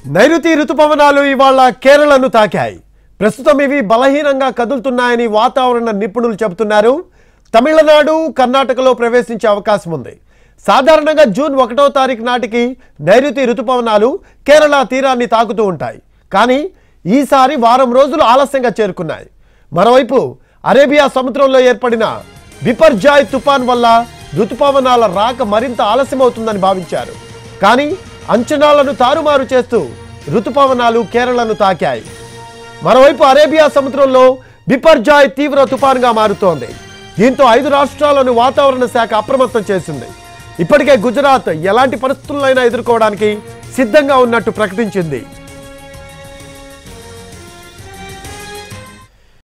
నైరుతి రుతుపవనాలు ఇవాళ కేరళను తాకాయి ప్రస్తుతం ఇవి బలహీనంగా కదులుతున్నాయని వాతావరణ నిపుణులు చెబుతున్నారు తమిళనాడు కర్ణాటకలో ప్రవేశించే అవకాశం ఉంది సాధారణంగా జూన్ ఒకటో తారీఖు నాటికి నైరుతి రుతుపవనాలు కేరళ తీరాన్ని తాకుతూ ఉంటాయి కానీ ఈసారి వారం రోజులు ఆలస్యంగా చేరుకున్నాయి మరోవైపు అరేబియా సముద్రంలో ఏర్పడిన బిపర్జాయ్ తుఫాన్ వల్ల ఋతుపవనాల రాక మరింత ఆలస్యమవుతుందని భావించారు కానీ అంచనాలను తారుమారు చేస్తూ ఋతుపవనాలు కేరళను తాకాయి మరోవైపు అరేబియా సముద్రంలో బిపర్జాయ్ తీవ్ర తుఫాన్గా మారుతోంది దీంతో ఐదు రాష్ట్రాలను వాతావరణ శాఖ అప్రమత్తం చేసింది ఇప్పటికే గుజరాత్ ఎలాంటి పరిస్థితులైనా ఎదుర్కోవడానికి సిద్ధంగా ఉన్నట్టు ప్రకటించింది